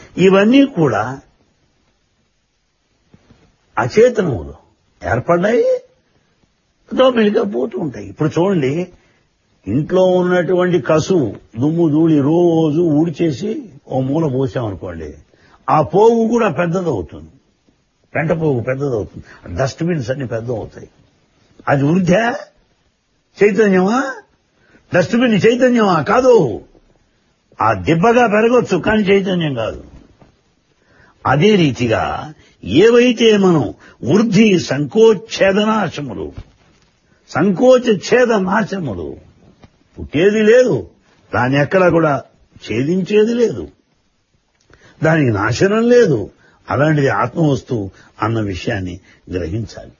ఇవన్నీ కూడా అచేతనములు ఏర్పడ్డాయి దోమిలిగా పోతూ ఉంటాయి ఇప్పుడు చూడండి ఇంట్లో ఉన్నటువంటి కసువు దుమ్ము ధూళి రోజు ఊడిచేసి ఓ మూల పోసామనుకోండి ఆ పోగు కూడా పెద్దదవుతుంది పెంట పోగు పెద్దదవుతుంది డస్ట్బిన్స్ అన్ని పెద్ద అవుతాయి అది వృద్ధా చైతన్యమా డస్ట్బిన్ చైతన్యమా కాదు ఆ దిబ్బగా పెరగొచ్చు కానీ చైతన్యం కాదు అదే రీతిగా ఏవైతే మనం వృద్ధి సంకోచ్ఛేదనాశములు సంకోచ ఛేద నాశములు పుట్టేది లేదు దాని ఎక్కడ కూడా ఛేదించేది లేదు దానికి నాశనం లేదు అలాంటిది ఆత్మవస్తువు అన్న విషయాన్ని గ్రహించాలి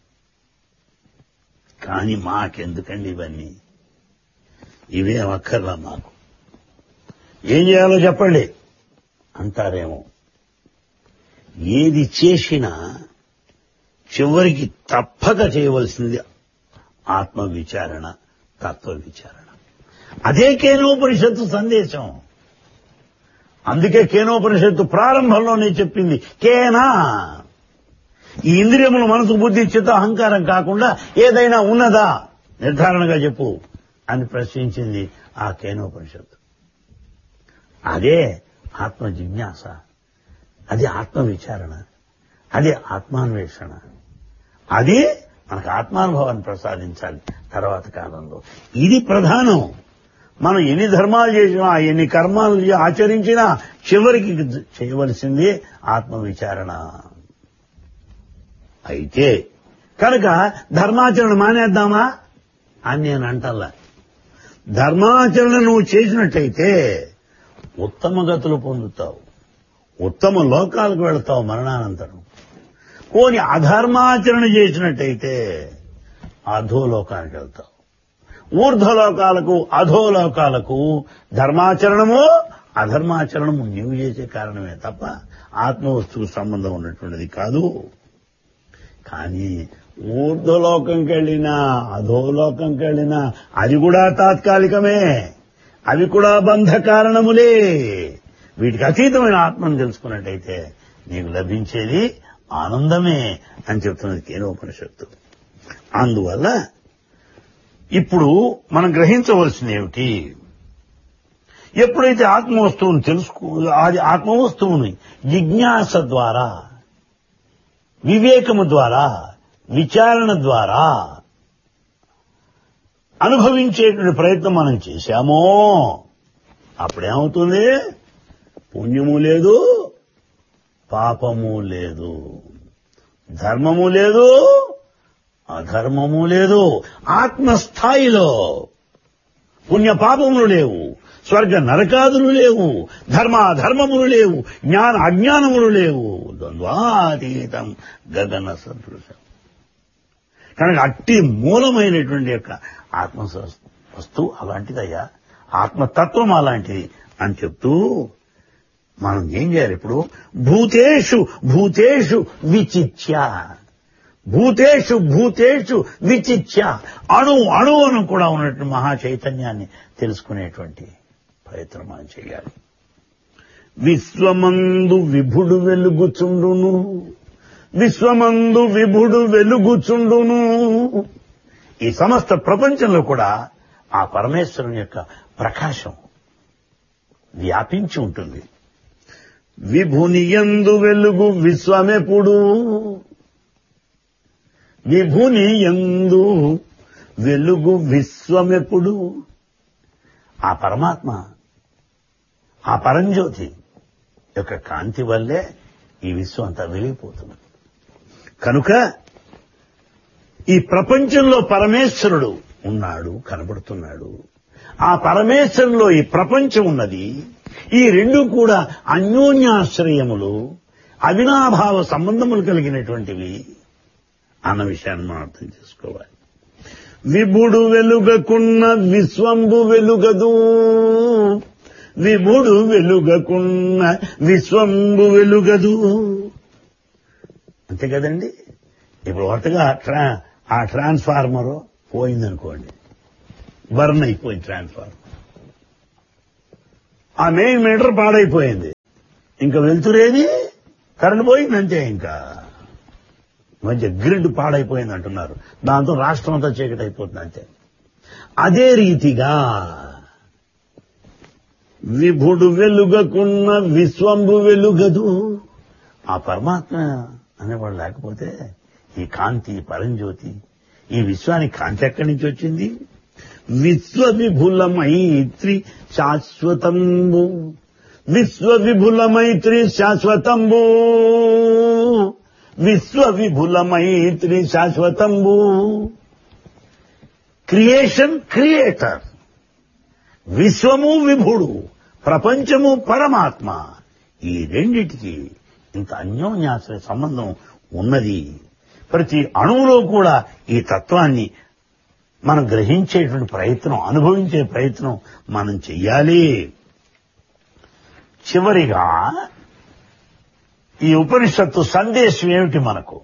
కానీ మాకెందుకండి ఇవన్నీ ఇవే అక్కర్లా మాకు ఏం చేయాలో చెప్పండి అంటారేమో ఏది చేసినా చివరికి తప్పక చేయవలసింది ఆత్మ విచారణ తత్వ విచారణ అదే కేనోపనిషత్తు సందేశం అందుకే కేనోపనిషత్తు ప్రారంభంలోనే చెప్పింది కేనా ఈ ఇంద్రియములు మనసు బుద్ధి చిత్త అహంకారం కాకుండా ఏదైనా ఉన్నదా నిర్ధారణగా చెప్పు అని ప్రశ్నించింది ఆ కేనోపనిషత్తు అదే ఆత్మ జిజ్ఞాస అది ఆత్మ విచారణ అది ఆత్మాన్వేషణ అది మనకు ఆత్మానుభవాన్ని ప్రసాదించాలి తర్వాత కాలంలో ఇది ప్రధానం మనం ఎన్ని ధర్మాలు చేసినా ఎన్ని కర్మాలు ఆచరించినా చివరికి చేయవలసింది ఆత్మ విచారణ అయితే కనుక ధర్మాచరణ మానేద్దామా అని నేను అంటల్లా ధర్మాచరణ నువ్వు చేసినట్టయితే ఉత్తమ గతులు పొందుతావు ఉత్తమ లోకాలకు వెళతావు మరణానంతరం పోని అధర్మాచరణ చేసినట్టయితే అధోలోకానికి వెళ్తావు ఊర్ధ్వలోకాలకు అధోలోకాలకు ధర్మాచరణము అధర్మాచరణము నీవు చేసే కారణమే తప్ప ఆత్మవస్తువు సంబంధం ఉన్నటువంటిది కాదు కానీ ఊర్ధ్వలోకంకి వెళ్ళినా అధోలోకంకి వెళ్ళినా అది కూడా తాత్కాలికమే అవి కూడా బంధ కారణములే వీటికి అతీతమైన ఆత్మను తెలుసుకున్నట్టయితే నీకు లభించేది ఆనందమే అని చెప్తున్నది కేనోపనిషత్తు అందువల్ల ఇప్పుడు మనం గ్రహించవలసింది ఏమిటి ఎప్పుడైతే ఆత్మవస్తువుని తెలుసుకో అది ఆత్మవస్తువుని జిజ్ఞాస ద్వారా వివేకము ద్వారా విచారణ ద్వారా అనుభవించేటువంటి ప్రయత్నం మనం చేశామో అప్పుడేమవుతుంది పుణ్యము లేదు పాపము లేదు ధర్మము లేదు అధర్మము లేదు ఆత్మస్థాయిలో పుణ్య పాపములు లేవు స్వర్గ నరకాదులు లేవు ధర్మాధర్మములు లేవు జ్ఞాన అజ్ఞానములు లేవు ద్వంద్వాతీతం గగన సదృశం కనుక అట్టి మూలమైనటువంటి యొక్క ఆత్మ వస్తువు అలాంటిదయ్యా ఆత్మతత్వం అలాంటిది అని చెప్తూ మనం ఏం చేయాలి ఇప్పుడు భూతేషు భూతేషు విచిత్య భూతేషు భూతేషు విచిత్య అణు అణువును కూడా ఉన్నటువంటి మహా చైతన్యాన్ని తెలుసుకునేటువంటి ప్రయత్నం మనం చేయాలి విశ్వమందు విభుడు వెలుగుచుండును విశ్వమందు విభుడు వెలుగుచుండును ఈ సమస్త ప్రపంచంలో కూడా ఆ పరమేశ్వరుని యొక్క ప్రకాశం వ్యాపించి ఉంటుంది విభుని ఎందు వెలుగు విశ్వమెప్పుడు విభుని ఎందు వెలుగు విశ్వమెప్పుడు ఆ పరమాత్మ ఆ పరంజ్యోతి యొక్క కాంతి వల్లే ఈ విశ్వం అంతా వెలిగిపోతుంది కనుక ఈ ప్రపంచంలో పరమేశ్వరుడు ఉన్నాడు కనబడుతున్నాడు ఆ పరమేశ్వరులో ఈ ప్రపంచం ఉన్నది ఈ రెండు కూడా అన్యోన్యాశ్రయములు అవినాభావ సంబంధములు కలిగినటువంటివి అన్న విషయాన్ని మనం అర్థం చేసుకోవాలి విభుడు వెలుగకున్న విశ్వంబు వెలుగదు విభుడు వెలుగకున్న విశ్వంబు వెలుగదు అంతే కదండి ఇప్పుడు కొత్తగా ట్రా ఆ ట్రాన్స్ఫార్మర్ పోయిందనుకోండి బర్న్ అయిపోయింది ట్రాన్స్ఫార్మర్ ఆ మెయిన్ మీటర్ పాడైపోయింది ఇంకా వెళ్తురేది కరెంట్ పోయిందంతే ఇంకా మంచి గ్రిడ్ పాడైపోయింది అంటున్నారు దాంతో రాష్ట్రం అంతా చీకటి అయిపోతుంది అంతే అదే రీతిగా విభుడు వెలుగకున్న విశ్వంబు వెలుగదు ఆ పరమాత్మ అనేవాడు లేకపోతే ఈ కాంతి పరంజ్యోతి ఈ విశ్వానికి కాంతి ఎక్కడి నుంచి వచ్చింది విశ్వ విభుల మైత్రి శాశ్వతంబు విశ్వ విభుల మైత్రి శాశ్వతంబు విశ్వ విభుల మైత్రి శాశ్వతంబు క్రియేషన్ క్రియేటర్ విశ్వము విభుడు ప్రపంచము పరమాత్మ ఈ రెండిటికి ఇంత అన్యోన్యాశ్రయ సంబంధం ఉన్నది ప్రతి అణువులో కూడా ఈ తత్వాన్ని మనం గ్రహించేటువంటి ప్రయత్నం అనుభవించే ప్రయత్నం మనం చెయ్యాలి చివరిగా ఈ ఉపనిషత్తు సందేశం ఏమిటి మనకు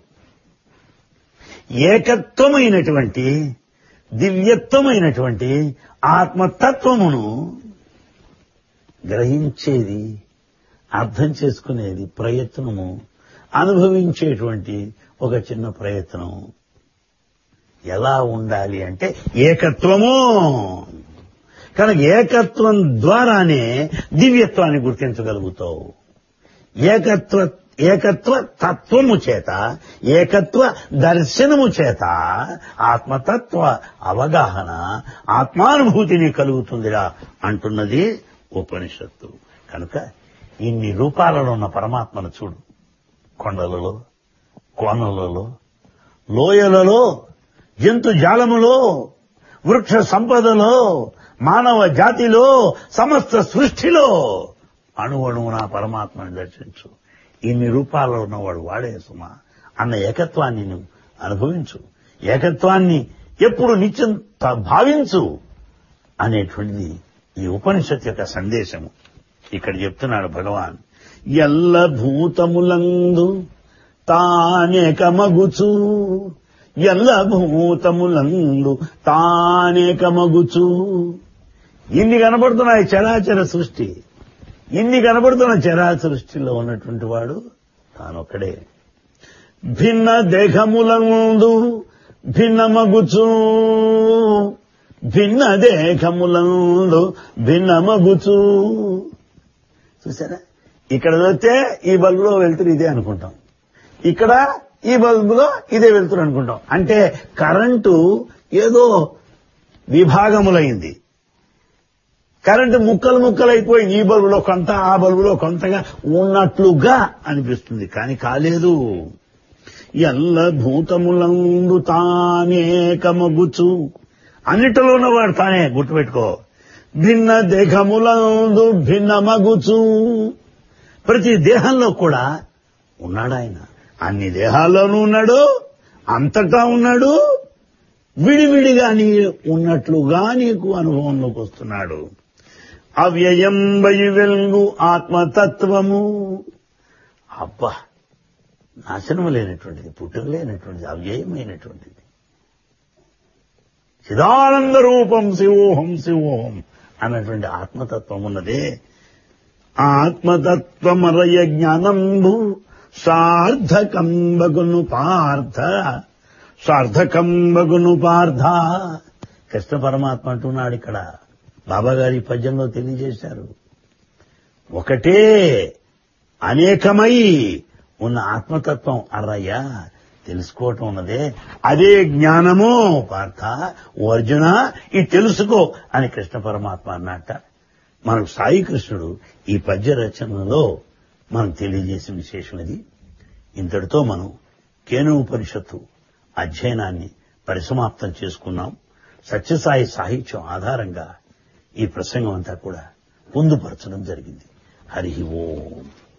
ఏకత్వమైనటువంటి దివ్యత్వమైనటువంటి ఆత్మతత్వమును గ్రహించేది అర్థం చేసుకునేది ప్రయత్నము అనుభవించేటువంటి ఒక చిన్న ప్రయత్నం ఎలా ఉండాలి అంటే ఏకత్వము కనుక ఏకత్వం ద్వారానే దివ్యత్వాన్ని గుర్తించగలుగుతావు ఏకత్వ ఏకత్వ తత్వము చేత ఏకత్వ దర్శనము చేత ఆత్మతత్వ అవగాహన ఆత్మానుభూతిని కలుగుతుందిరా అంటున్నది ఉపనిషత్తు కనుక ఇన్ని రూపాలలో ఉన్న పరమాత్మను చూడు కొండలలో కోనలలో లోయలలో జంతు జాలములో వృక్ష సంపదలో మానవ జాతిలో సమస్త సృష్టిలో అణువణువున పరమాత్మని దర్శించు ఇన్ని రూపాల్లో ఉన్నవాడు వాడే సుమా అన్న ఏకత్వాన్ని నువ్వు అనుభవించు ఏకత్వాన్ని ఎప్పుడు నిత్యం త- భావించు అనేటువంటిది ఈ ఉపనిషత్ యొక్క సందేశము ఇక్కడ చెప్తున్నాడు భగవాన్ ఎల్ల భూతములందు తానేకమగుచు ఎల్ల భూతములందు తానేకమగుచు ఇన్ని కనబడుతున్నాయి చరాచర సృష్టి ఇన్ని కనబడుతున్న చరాచర సృష్టిలో ఉన్నటువంటి వాడు తానొక్కడే భిన్న దేహములందు భిన్నమగుచు భిన్న దేహములందు భిన్నమగుచు చూసారా ఇక్కడ చూస్తే ఈ బల్బులో వెళ్తురు ఇదే అనుకుంటాం ఇక్కడ ఈ బల్బులో ఇదే వెళ్తురు అనుకుంటాం అంటే కరెంటు ఏదో విభాగములైంది కరెంటు ముక్కలు ముక్కలైపోయింది ఈ బల్బులో కొంత ఆ బల్బులో కొంతగా ఉన్నట్లుగా అనిపిస్తుంది కానీ కాలేదు ఎల్ల భూతములందు తానేకమగుచు అన్నిటిలో ఉన్నవాడు తానే గుర్తుపెట్టుకో భిన్న దేహములందు భిన్నమగుచు ప్రతి దేహంలో కూడా ఉన్నాడు ఆయన అన్ని దేహాల్లోనూ ఉన్నాడు అంతటా ఉన్నాడు విడివిడిగా నీ ఉన్నట్లుగా నీకు అనుభవంలోకి వస్తున్నాడు అవ్యయం వయి వెలుగు ఆత్మతత్వము అబ్బా నాశనం లేనటువంటిది పుట్టుక లేనటువంటిది అవ్యయమైనటువంటిది చిదానంద రూపం శివోహం శివోహం అన్నటువంటి ఆత్మతత్వం ఉన్నదే ఆత్మతత్వమరయ జ్ఞానంబు సార్థకంబగును పార్థ సార్థకంబగును పార్థ కృష్ణ పరమాత్మ అంటున్నాడు ఇక్కడ బాబా గారి ఈ పద్యంలో తెలియజేశారు ఒకటే అనేకమై ఉన్న ఆత్మతత్వం అర్రయ్య తెలుసుకోవటం ఉన్నదే అదే జ్ఞానము పార్థ ఓ అర్జున ఇది తెలుసుకో అని కృష్ణ పరమాత్మ అన్నట్ట మనకు సాయి కృష్ణుడు ఈ పద్య రచనలో మనం తెలియజేసిన విశేషం ఇది ఇంతటితో మనం కేను ఉపనిషత్తు అధ్యయనాన్ని పరిసమాప్తం చేసుకున్నాం సత్యసాయి సాహిత్యం ఆధారంగా ఈ ప్రసంగం అంతా కూడా పొందుపరచడం జరిగింది హరి ఓం